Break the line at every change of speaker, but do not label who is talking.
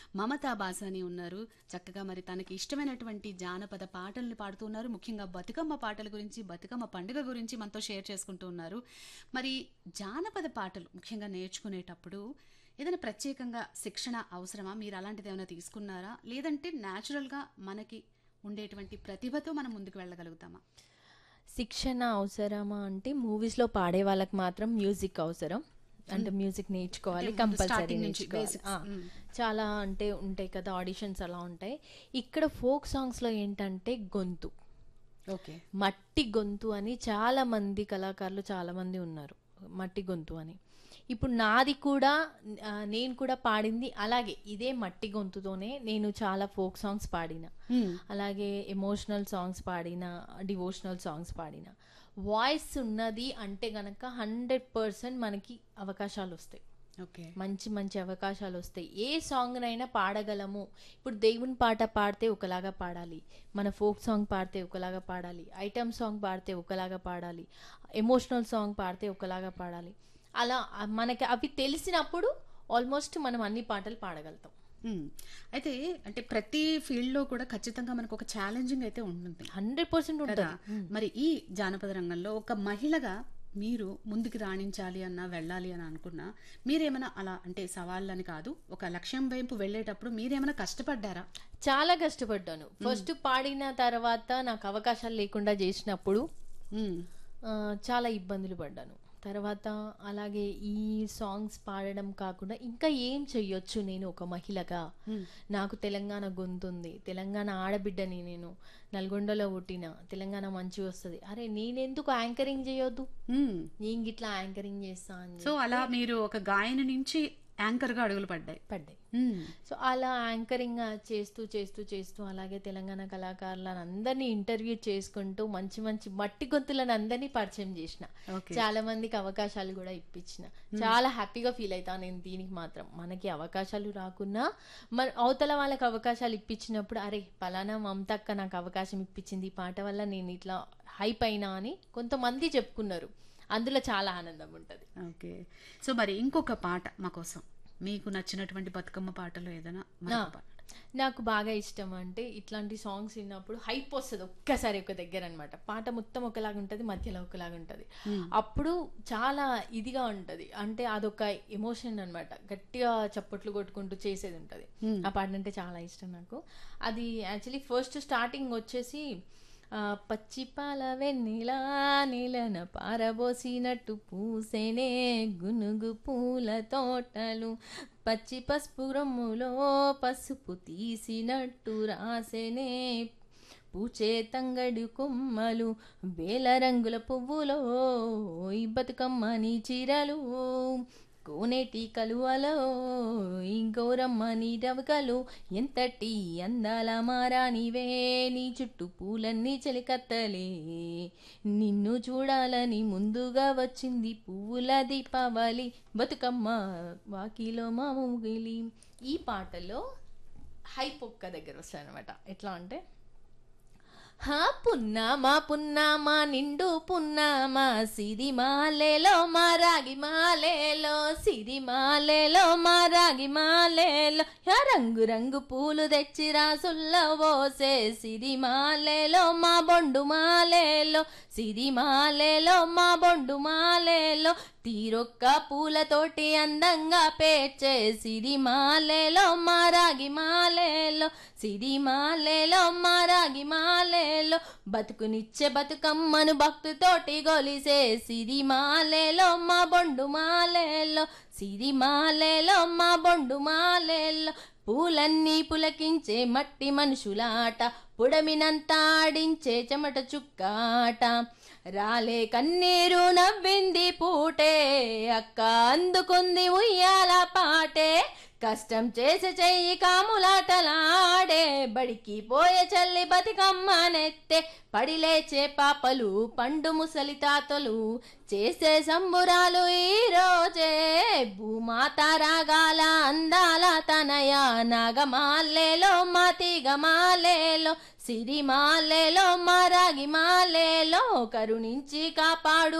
మమతా బాసాని ఉన్నారు చక్కగా మరి తనకి ఇష్టమైనటువంటి జానపద పాటల్ని పాడుతూ ఉన్నారు ముఖ్యంగా బతుకమ్మ పాటల గురించి బతుకమ్మ పండుగ గురించి మనతో షేర్ చేసుకుంటూ ఉన్నారు మరి జానపద పాటలు ముఖ్యంగా నేర్చుకునేటప్పుడు ఏదైనా ప్రత్యేకంగా శిక్షణ అవసరమా మీరు అలాంటిది ఏమైనా తీసుకున్నారా లేదంటే న్యాచురల్గా మనకి ఉండేటువంటి ప్రతిభతో మనం ముందుకు వెళ్ళగలుగుతామా
శిక్షణ అవసరమా అంటే మూవీస్లో పాడే వాళ్ళకి మాత్రం మ్యూజిక్ అవసరం అంటే మ్యూజిక్ నేర్చుకోవాలి
అంటే ముందు
కంపల్సరీ
starting నుంచి
నేర్చుకోవాలి
basics.
ఆ,
మ్మ్.
చాలా అంటే ఉంటాయి కదా ఆడిషన్స్ అలా ఉంటాయి ఇక్కడ ఫోక్ సాంగ్స్లో ఏంటంటే గొంతు
ఓకే
మట్టి గొంతు అని చాలా మంది కళాకారులు చాలా మంది ఉన్నారు మట్టి గొంతు అని ఇప్పుడు నాది కూడా ఆ, నేను కూడా పాడింది అలాగే ఇదే మట్టి గొంతుతోనే నేను చాలా ఫోక్ సాంగ్స్ పాడిన అలాగే ఎమోషనల్ సాంగ్స్ పాడిన డివోషనల్ సాంగ్స్ పాడిన వాయిస్ ఉన్నది అంటే గనక హండ్రెడ్ పర్సెంట్ మనకి అవకాశాలు వస్తాయి
ఓకే
మంచి మంచి అవకాశాలు వస్తాయి ఏ సాంగ్నైనా పాడగలము ఇప్పుడు దేవుని పాట పాడితే ఒకలాగా పాడాలి మన ఫోక్ సాంగ్ పాడితే ఒకలాగా పాడాలి ఐటమ్ సాంగ్ పాడితే ఒకలాగా పాడాలి ఎమోషనల్ సాంగ్ పాడితే ఒకలాగా పాడాలి అలా ఆ, మనకి అవి తెలిసినప్పుడు ఆల్మోస్ట్ మనం అన్ని పాటలు పాడగలుగుతాం
మ్మ్. అయితే అంటే ప్రతి ఫీల్డ్ లో కూడా ఖచ్చితంగా మనకు ఒక ఛాలెంజింగ్ అయితే ఉంటుంది
హండ్రెడ్ పర్సెంట్
కదా
ఉంటుంది
మరి ఈ జానపద రంగంలో ఒక మహిళగా మీరు ముందుకు రాణించాలి అన్నా వెళ్ళాలి అని అనుకున్నా మీరేమైనా అలా అంటే సవాళ్ళని కాదు ఒక లక్ష్యం వైపు వెళ్ళేటప్పుడు మీరేమైనా కష్టపడ్డారా
చాలా కష్టపడ్డాను ఫస్ట్ పాడిన తర్వాత నాకు అవకాశాలు లేకుండా చేసినప్పుడు
మ్మ్.
ఆ, చాలా ఇబ్బందులు పడ్డాను తర్వాత అలాగే ఈ సాంగ్స్ పాడడం కాకుండా ఇంకా ఏం చెయ్యొచ్చు నేను ఒక మహిళగా నాకు తెలంగాణ గొంతుంది తెలంగాణ ఆడబిడ్డని నేను నల్గొండలో పుట్టిన తెలంగాణ మంచి వస్తుంది అరే నేనెందుకు యాంకరింగ్ చేయొద్దు
మ్మ్.
నేను గిట్లా యాంకరింగ్ చేస్తా అని
సో అలా మీరు ఒక గాయని నుంచి యాంకర్ గా అడుగులు పడ్డాయి
పడ్డాయి
మ్మ్.
సో అలా యాంకరింగ్ చేస్తూ చేస్తూ చేస్తూ అలాగే తెలంగాణ కళాకారులను అందరినీ ఇంటర్వ్యూ చేసుకుంటూ మంచి మంచి మట్టి గొంతులను అందరినీ పరిచయం చేసిన
ఓకే
చాలా మందికి అవకాశాలు కూడా ఇప్పించిన చాలా హ్యాపీగా ఫీల్ అవుతాను నేను దీనికి మాత్రం మనకి అవకాశాలు రాకున్నా మన అవతల వాళ్ళకి అవకాశాలు ఇప్పించినప్పుడు అరే పలానా మమతక్క నాకు అవకాశం ఇప్పించింది ఈ పాట వల్ల నేను ఇట్లా హైప్ అయినా అని కొంతమంది చెప్పుకున్నారు అందులో చాలా ఆనందం ఉంటుంది
ఓకే సో మరి ఇంకొక పాట మా కోసం మీకు నచ్చినటువంటి బతుకమ్మ పాటలో ఏదైనా మరొక పాట
నాకు బాగా ఇష్టం అంటే ఇట్లాంటి సాంగ్స్ విన్నప్పుడు హైప్ వస్తుంది ఒక్కసారి ఒక దగ్గర అనమాట పాట మొత్తం ఒకలాగా ఉంటుంది మధ్యలో ఒకలాగా ఉంటుంది అప్పుడు చాలా ఇదిగా ఉంటుంది అంటే అదొక ఎమోషన్ అన్నమాట గట్టిగా చప్పట్లు కొట్టుకుంటూ చేసేది ఉంటుంది ఆ పాట అంటే చాలా ఇష్టం నాకు అది యాక్చువల్లీ ఫస్ట్ స్టార్టింగ్ వచ్చేసి ఆ, పచ్చి పాల వెన్నెలా నీలన పారబోసినట్టు పూసేనే గునుగు పూల తోటలు పచ్చి పసుపు రొమ్ములో పసుపు తీసినట్టు రాసేనే పూచే తంగడి కొమ్మలు వేల రంగుల పువ్వులో ఈ బతుకమ్మని చీరలు కోనేటి కలువలో ఇంకోరమ్మ నీ రవకలు ఎంతటి అందాల మారానివే నీ చుట్టూ పూలన్నీ చెలికత్తలే నిన్ను చూడాలని ముందుగా వచ్చింది పువ్వుల దీపావళి బతుకమ్మ వాకిలో మామూగిలి ఈ పాటలో హైప్ ఒక్క దగ్గర వస్తాయన్నమాట ఎట్లా అంటే హా పున్నామా పున్నామా నిండు పున్నామా సిరి మాలేలో మా రాగి మాలేలో సిరి మాలేలో మా రాగి మాలేలో యా రంగు రంగు పూలు తెచ్చి రాసుల్లో పోసే సిరి మాలేలో మా బొండు మాలేలో సిరి మాలేలో మా బొండు మాలేలో తీరొక్క పూలతోటి అందంగా పేర్చే సిరి మాలేలో మా రాగి మాలేలో సిరి మాలేలో మా రాగి మాలేలో బతుకునిచ్చే బతుకమ్మను భక్తుతోటి గొలిసే సిరి మాలేలో మా బొండు మాలేలో సిరి మాలేలో మా బొండు మాలేలో పూలన్నీ పులకించే మట్టి మనుషులాట పుడమినంతా ఆడించే చెమట చుక్కాట రాలే కన్నీరు నవ్వింది పూటే అక్క అందుకుంది ఉయ్యాల పాటే కష్టం చేసి చెయ్యి కాములాటలాడే బడికి పోయే చల్లి బతికమ్మనెత్తే పడిలేచే పాపలు పండు ముసలి తాతలు చేసే సంబురాలు ఈ రోజే భూమాత రాగాల అందాల తనయ నాగమాలేలో మాతిగమాలేలో సిరిమాలేలో మరాగి మాలేలో కరుణించి కాపాడు